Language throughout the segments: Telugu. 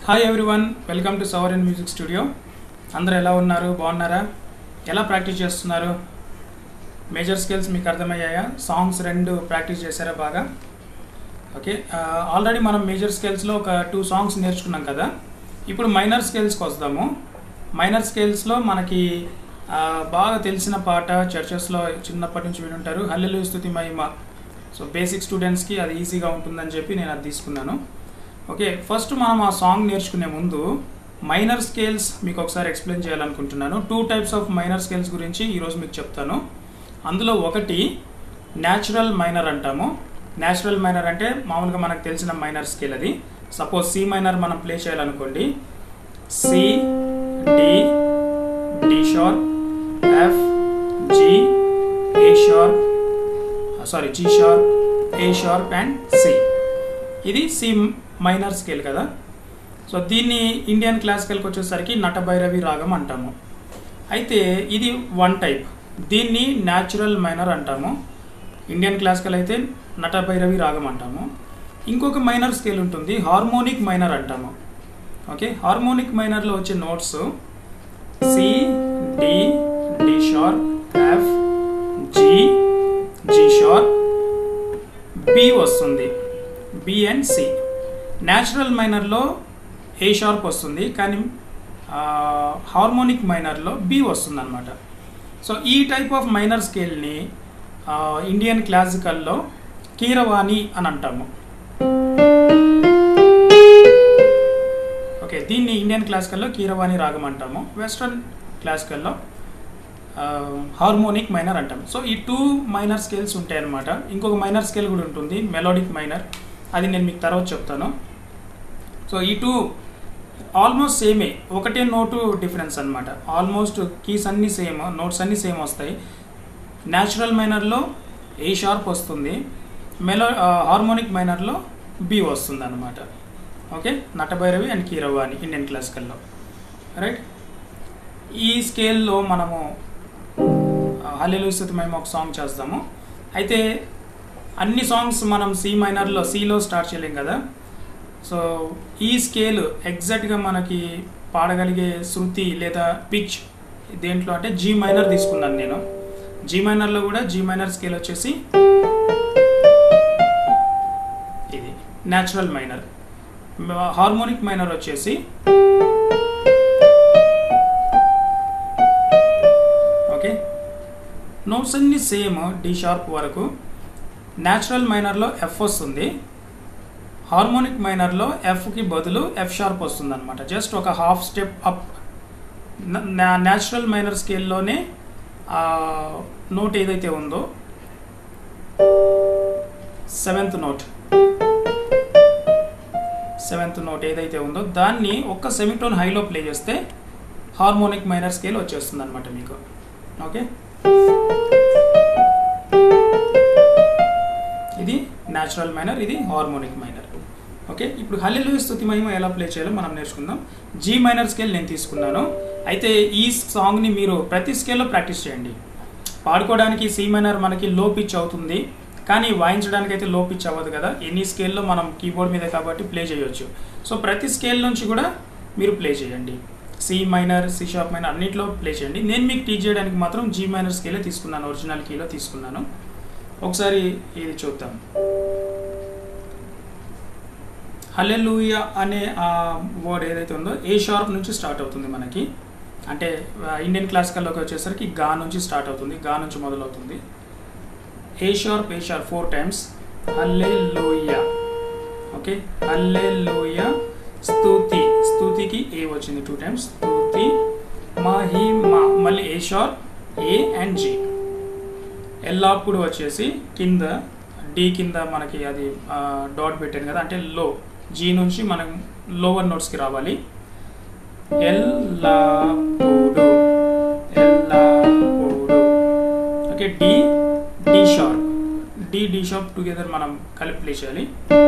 హాయ్ ఎవ్రీవన్ వెల్కమ్ టు సవర్ అండ్ మ్యూజిక్ స్టూడియో అందరూ ఎలా ఉన్నారు బాగున్నారా ఎలా ప్రాక్టీస్ చేస్తున్నారు మేజర్ స్కేల్స్ మీకు అర్థమయ్యాయా సాంగ్స్ రెండు ప్రాక్టీస్ చేశారా బాగా ఓకే ఆల్రెడీ మనం మేజర్ స్కేల్స్లో ఒక టూ సాంగ్స్ నేర్చుకున్నాం కదా ఇప్పుడు మైనర్ స్కేల్స్కి వస్తాము మైనర్ స్కేల్స్లో మనకి ఆ, బాగా తెలిసిన పాట చర్చెస్లో చిన్నప్పటి నుంచి వినుంటారు హల్లెలు స్థుతి మహిమ సో బేసిక్ స్టూడెంట్స్కి అది ఈజీగా ఉంటుందని చెప్పి నేను అది తీసుకున్నాను ఓకే ఫస్ట్ మనం ఆ సాంగ్ నేర్చుకునే ముందు మైనర్ స్కేల్స్ మీకు ఒకసారి ఎక్స్ప్లెయిన్ చేయాలనుకుంటున్నాను two types of minor scales గురించి ఈరోజు మీకు చెప్తాను అందులో ఒకటి న్యాచురల్ మైనర్ అంటాము న్యాచురల్ మైనర్ అంటే మామూలుగా మనకు తెలిసిన మైనర్ స్కేల్ అది సపోజ్ సి మైనర్ మనం ప్లే చేయాలనుకోండి C D D sharp F G A sharp sorry G sharp A sharp and C ఇది సి మైనర్ స్కేల్ కదా సో దీన్ని ఇండియన్ క్లాసికల్కి వచ్చేసరికి నటభైరవి రాగం అంటాము అయితే ఇది వన్ టైప్ దీన్ని న్యాచురల్ మైనర్ అంటాము ఇండియన్ క్లాసికల్ అయితే నటభైరవి రాగం అంటాము ఇంకొక మైనర్ స్కేల్ ఉంటుంది హార్మోనిక్ మైనర్ అంటాము ఓకే హార్మోనిక్ మైనర్లో వచ్చే notes C D D sharp F G G sharp B వస్తుంది బి అండ్ సి న్యాచురల్ మైనర్లో ఏ షార్ప్ వస్తుంది కానీ హార్మోనిక్ మైనర్లో బి వస్తుంది అనమాట సో ఈ టైప్ ఆఫ్ మైనర్ స్కేల్ని ఇండియన్ క్లాసికల్లో కీరవాణి అని అంటాము ఓకే దీన్ని ఇండియన్ క్లాసికల్లో కీరవాణి రాగం అంటాము వెస్ట్రన్ క్లాసికల్లో హార్మోనిక్ మైనర్ అంటాం సో ఈ టూ మైనర్ స్కేల్స్ ఉంటాయి అన్నమాట ఇంకొక మైనర్ స్కేల్ కూడా ఉంటుంది మెలోడిక్ మైనర్ అది నేను మీకు తర్వాత చెప్తాను సో ఈ టూ ఆల్మోస్ట్ సేమే ఒకటే నోటు డిఫరెన్స్ అనమాట ఆల్మోస్ట్ కీస్ అన్నీ సేమ్ నోట్స్ అన్నీ సేమ్ వస్తాయి న్యాచురల్ మైనర్లో ఏ షార్ప్ వస్తుంది మెలో హార్మోనిక్ మైనర్లో బి వస్తుంది అనమాట okay Natabhairavi and Keeravani Indian క్లాసికల్లో రైట్ ఈ స్కేల్లో మనము హల్లెలు స్థుతి మేము ఒక సాంగ్ చేస్తాము అయితే అన్ని సాంగ్స్ మనం సి మైనర్లో సిలో స్టార్ట్ చేయలేం కదా సో ఈ స్కేల్ ఎగ్జాక్ట్గా మనకి పాడగలిగే శృతి లేదా పిచ్ దేంట్లో అంటే జీ మైనర్ తీసుకున్నాను నేను జీ మైనర్లో కూడా జీ మైనర్ స్కేల్ వచ్చేసి ఇది న్యాచురల్ మైనర్ హార్మోనిక్ మైనర్ వచ్చేసి ఓకే నోట్స్ అన్ని సేమ్ డి షార్ప్ వరకు న్యాచురల్ మైనర్లో ఎఫ్ వస్తుంది హార్మోనిక్ మైనర్లో ఎఫ్కి బదులు ఎఫ్ షార్ప్ వస్తుంది అనమాట జస్ట్ ఒక half step up natural minor స్కేల్లోనే నోట్ ఏదైతే ఉందో సెవెంత్ నోట్ సెవెంత్ నోట్ ఏదైతే ఉందో దాన్ని ఒక్క సెమిటోన్ హైలో ప్లే చేస్తే హార్మోనిక్ మైనర్ స్కేల్ వచ్చేస్తుంది అనమాట మీకు ఓకే ఇది న్యాచురల్ మైనర్ ఇది హార్మోనిక్ మైనర్ ఓకే ఇప్పుడు హల్లెలు స్థుతి మహిమ ఎలా ప్లే చేయాలో మనం నేర్చుకుందాం జీ మైనర్ స్కేల్ నేను తీసుకున్నాను అయితే ఈ సాంగ్ని మీరు ప్రతి స్కేల్లో ప్రాక్టీస్ చేయండి పాడుకోవడానికి సి మైనర్ మనకి లో పిచ్ అవుతుంది కానీ వాయించడానికి అయితే లో పిచ్ అవ్వదు కదా ఎనీ స్కేల్లో మనం కీబోర్డ్ మీద కాబట్టి ప్లే చేయొచ్చు సో ప్రతి స్కేల్ నుంచి కూడా మీరు ప్లే చేయండి C minor C sharp minor అన్నింటిలో ప్లే చేయండి నేను మీకు టీచ్ చేయడానికి మాత్రం జీ మైనర్ స్కేలే తీసుకున్నాను ఒరిజినల్ కీలో తీసుకున్నాను ఒకసారి ఇది చూద్దాం హల్లెలూయ అనే ఆ వర్డ్ ఏదైతే ఉందో ఏ షార్ప్ నుంచి స్టార్ట్ అవుతుంది మనకి అంటే ఇండియన్ క్లాసికల్లోకి వచ్చేసరికి గా నుంచి స్టార్ట్ అవుతుంది గా నుంచి మొదలవుతుంది A sharp A sharp four times hallelujah okay hallelujah స్తుతి స్తుతికి ఏ వచ్చింది టూ టైమ్స్ స్తుతి మహిమ మళ్ళీ A sharp A and G ఎల్లప్పుడు వచ్చేసి కింద డి కింద మనకి అది డాట్ పెట్టాను కదా అంటే లో జీ నుంచి మనం లోవర్ నోట్స్కి రావాలి ఎల్లప్పుడు ఎల్లప్పుడు okay D D sharp D D sharp together మనం కలిపి ప్లే చేయాలి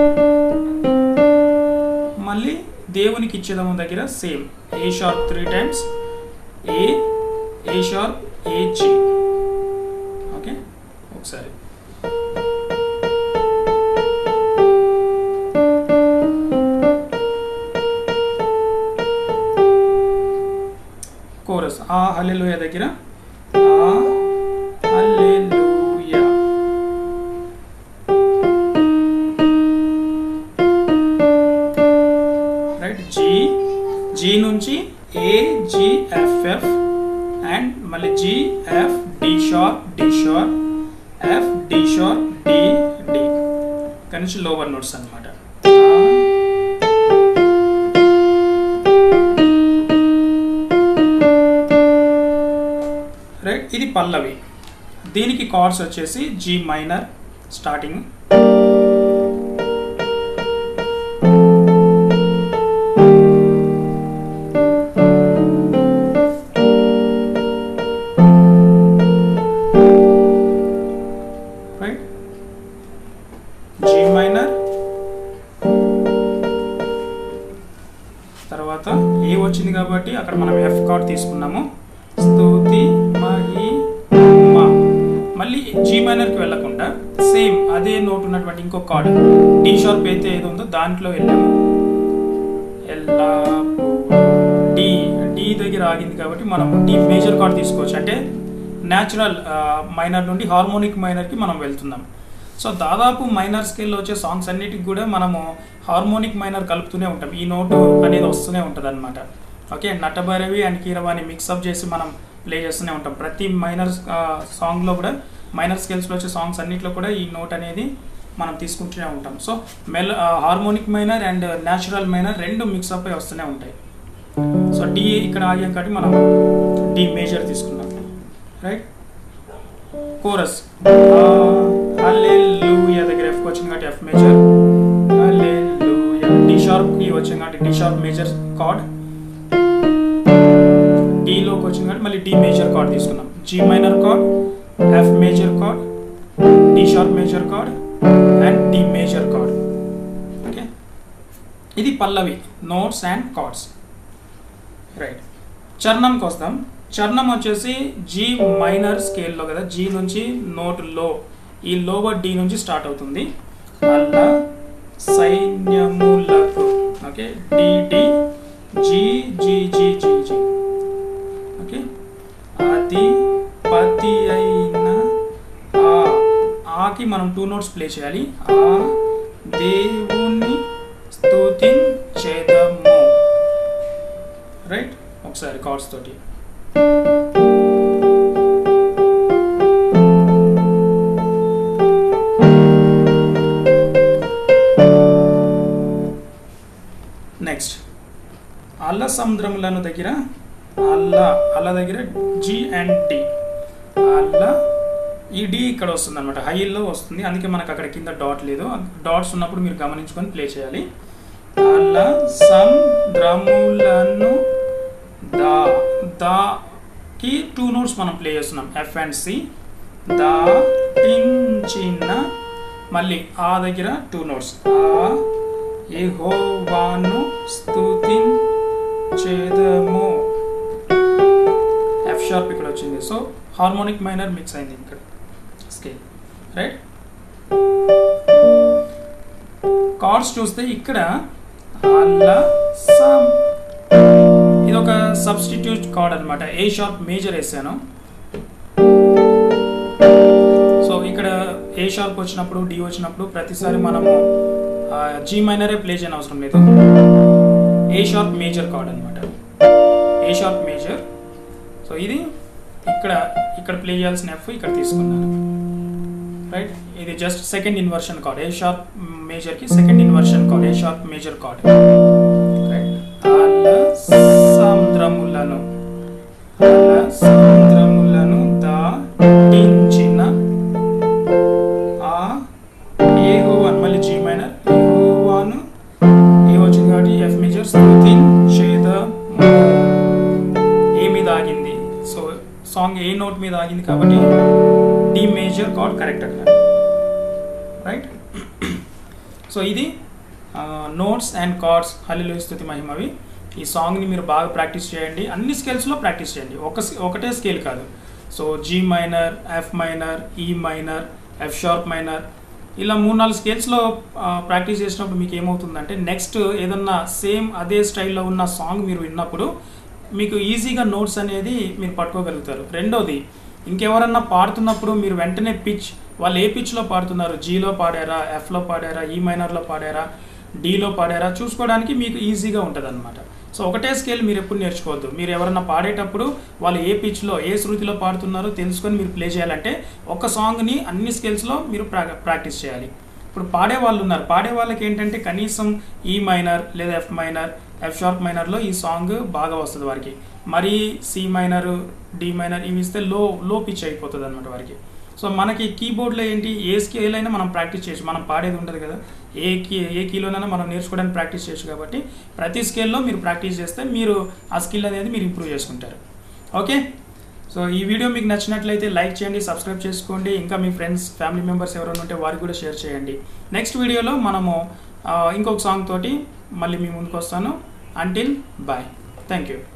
మళ్ళీ దేవునికి ఇచ్చేదాము దగ్గర same A sharp three times A A sharp A G okay ఒకసారి ఆ హల్లెలూయా దగ్గర ఆ హల్లెలూయా రైట్ జీ జీ నుంచి A G F F and మళ్ళీ G F D sharp D sharp F D sharp D D ఇక్కడ నుంచి లోవర్ నోట్స్ అనమాట రైట్ ఇది పల్లవి దీనికి కార్డ్స్ వచ్చేసి G minor starting right G minor తర్వాత ఏ వచ్చింది కాబట్టి అక్కడ మనం ఎఫ్ కార్డ్ తీసుకున్నాము స్తుతి మహి మా మళ్ళీ జీ మైనర్కి వెళ్ళకుండా సేమ్ అదే నోట్ ఉన్నటువంటి ఇంకో కార్డ్ డి షార్ప్ అయితే ఏదో ఉందో దాంట్లో వెళ్ళాము ఎల్లప్పుడూ డి డి దగ్గర ఆగింది కాబట్టి మనం డి మేజర్ కార్డ్ తీసుకోవచ్చు అంటే న్యాచురల్ మైనర్ నుండి హార్మోనిక్ మైనర్కి మనం వెళ్తున్నాం సో దాదాపు మైనర్ స్కేల్లో వచ్చే సాంగ్స్ అన్నిటికి కూడా మనము హార్మోనిక్ మైనర్ కలుపుతూనే ఉంటాం ఈ నోటు అనేది వస్తూనే ఉంటుంది అనమాట okay Natabhairavi and Keeravani mix up చేసి మనం ప్లే చేస్తూనే ఉంటాం ప్రతి మైనర్ సాంగ్లో కూడా మైనర్ స్కేల్స్లో వచ్చే సాంగ్స్ అన్నిట్లో కూడా ఈ నోట్ అనేది మనం తీసుకుంటూనే ఉంటాం సో మెల్ harmonic minor and natural minor రెండు మిక్సప్ అయి వస్తూనే ఉంటాయి సో డి ఇక్కడ ఆగాం కాబట్టి మనం డి మేజర్ తీసుకున్నాం రైట్ కోరస్ హల్లెలూయా దగ్గర ఎఫ్ వచ్చింది కాబట్టి F major hallelujah D sharp కి వచ్చింది కాబట్టి D sharp major chord D లోకి వచ్చింది కాబట్టి మళ్ళీ డి మేజర్ కార్డ్ తీసుకున్నాం G minor chord F major chord D sharp major chord and D major chord okay ఇది పల్లవి నోట్స్ అండ్ కార్డ్స్ రైట్ చరణంకి వస్తాం చరణం వచ్చేసి జీ మైనర్ స్కేల్లో కదా జీ నుంచి నోట్ లో ఈ లోవర్ డి నుంచి స్టార్ట్ అవుతుంది అల్లా సైన్యములకు okay D D G G G G G okay అది పతి అయిన ఆ ఆకి మనం టూ నోట్స్ ప్లే చేయాలి ఆ దేవుని స్తుతించేదము రైట్ ఒకసారి కార్డ్స్ తోటి నెక్స్ట్ అల్ల సముద్రములను దగ్గర అల్ల అల్ల దగ్గర జి అండ్ డి అల్ల ఈ డి ఇక్కడ వస్తుంది అనమాట హైలో వస్తుంది అందుకే మనకు అక్కడ కింద డాట్ లేదు డాట్స్ ఉన్నప్పుడు మీరు గమనించుకొని ప్లే చేయాలి అల్ల సముద్రములను దా దా కి టూ నోట్స్ మనం ప్లే చేస్తున్నాం ఎఫ్ అండ్ సి దా టించిన మళ్ళీ ఆ దగ్గర టూ నోట్స్ ఆ యెహోవాను స్తుతించేదము ఎఫ్ షార్ప్ ఇక్కడ వచ్చింది సో హార్మోనిక్ మైనర్ మిక్స్ అయింది ఇక్కడ స్కేల్ రైట్ కార్డ్స్ చూస్తే ఇక్కడ అల్లా సమ్ ఇది ఒక సబ్స్టిట్యూట్ కార్డ్ అనమాట ఏ షార్ప్ మేజర్ వేసాను సో ఇక్కడ ఏ షార్ప్ వచ్చినప్పుడు డి వచ్చినప్పుడు ప్రతిసారి మనము జీ మైనరే ప్లే చేయని అవసరం లేదు ఏ షార్ప్ మేజర్ కార్డ్ అనమాట ఏ షార్ప్ మేజర్ సో ఇది ఇక్కడ ఇక్కడ ప్లే చేయాల్సిన ఎఫ్ ఇక్కడ తీసుకున్నాను రైట్ ఇది just second inversion chord A sharp మేజర్కి second inversion chord A sharp major chord right అల సముద్రములను అల సముద్రములను దాటించిన ఆ ఏహోవాన్ మళ్ళీ జీ మైనర్ ఏహోవాను ఏ వచ్చింది కాబట్టి ఎఫ్ మేజర్ స్తుతించేదము ఏ మీద ఆగింది సో సాంగ్ ఏ నోట్ మీద ఆగింది కాబట్టి డి మేజర్ కార్డ్ కరెక్ట్ అక్కడ రైట్ సో ఇది నోట్స్ అండ్ కార్డ్స్ హల్లిలో స్థుతి మహిమవి ఈ సాంగ్ని మీరు బాగా ప్రాక్టీస్ చేయండి అన్ని స్కేల్స్లో ప్రాక్టీస్ చేయండి ఒక ఒకటే స్కేల్ కాదు so G minor F minor E minor F sharp minor ఇలా మూడు నాలుగు స్కేల్స్లో ప్రాక్టీస్ చేసినప్పుడు మీకు ఏమవుతుందంటే నెక్స్ట్ ఏదన్నా సేమ్ అదే స్టైల్లో ఉన్న సాంగ్ మీరు విన్నప్పుడు మీకు ఈజీగా నోట్స్ అనేది మీరు పట్టుకోగలుగుతారు రెండోది ఇంకెవరన్నా పాడుతున్నప్పుడు మీరు వెంటనే పిచ్ వాళ్ళు ఏ పిచ్లో పాడుతున్నారు జీలో పాడారా ఎఫ్లో పాడారా ఈ మైనర్లో పాడారా డీలో పాడారా చూసుకోవడానికి మీకు ఈజీగా ఉంటుంది అనమాట సో ఒకటే స్కేల్ మీరు ఎప్పుడు నేర్చుకోవద్దు మీరు ఎవరన్నా పాడేటప్పుడు వాళ్ళు ఏ పిచ్లో ఏ శృతిలో పాడుతున్నారో తెలుసుకొని మీరు ప్లే చేయాలంటే ఒక సాంగ్ని అన్ని స్కేల్స్లో మీరు ప్రా ప్రాక్టీస్ చేయాలి ఇప్పుడు పాడే వాళ్ళు ఉన్నారు పాడే వాళ్ళకి ఏంటంటే కనీసం ఈ మైనర్ లేదా ఎఫ్ మైనర్ ఎఫ్ షార్ప్ మైనర్లో ఈ సాంగ్ బాగా వస్తుంది వారికి మరీ సి మైనర్ డి మైనర్ ఇవి ఇస్తే లో లో పిచ్ అయిపోతుంది అనమాట వారికి సో మనకి కీబోర్డ్లో ఏంటి ఏ స్కేల్ అయినా మనం ప్రాక్టీస్ చేయొచ్చు మనం పాడేది ఉంటుంది కదా ఏ కీ ఏ కీలోనైనా మనం నేర్చుకోవడానికి ప్రాక్టీస్ చేయొచ్చు కాబట్టి ప్రతి స్కేల్లో మీరు ప్రాక్టీస్ చేస్తే మీరు ఆ స్కిల్ అనేది మీరు ఇంప్రూవ్ చేసుకుంటారు ఓకే సో ఈ వీడియో మీకు నచ్చినట్లయితే లైక్ చేయండి సబ్స్క్రైబ్ చేసుకోండి ఇంకా మీ ఫ్రెండ్స్ ఫ్యామిలీ మెంబర్స్ ఎవరైనా ఉంటే వారికి కూడా షేర్ చేయండి నెక్స్ట్ వీడియోలో మనము ఆ, ఇంకొక సాంగ్ తోటి మళ్ళీ మీ ముందుకు వస్తాను అంటిల్ బాయ్ థ్యాంక్ యూ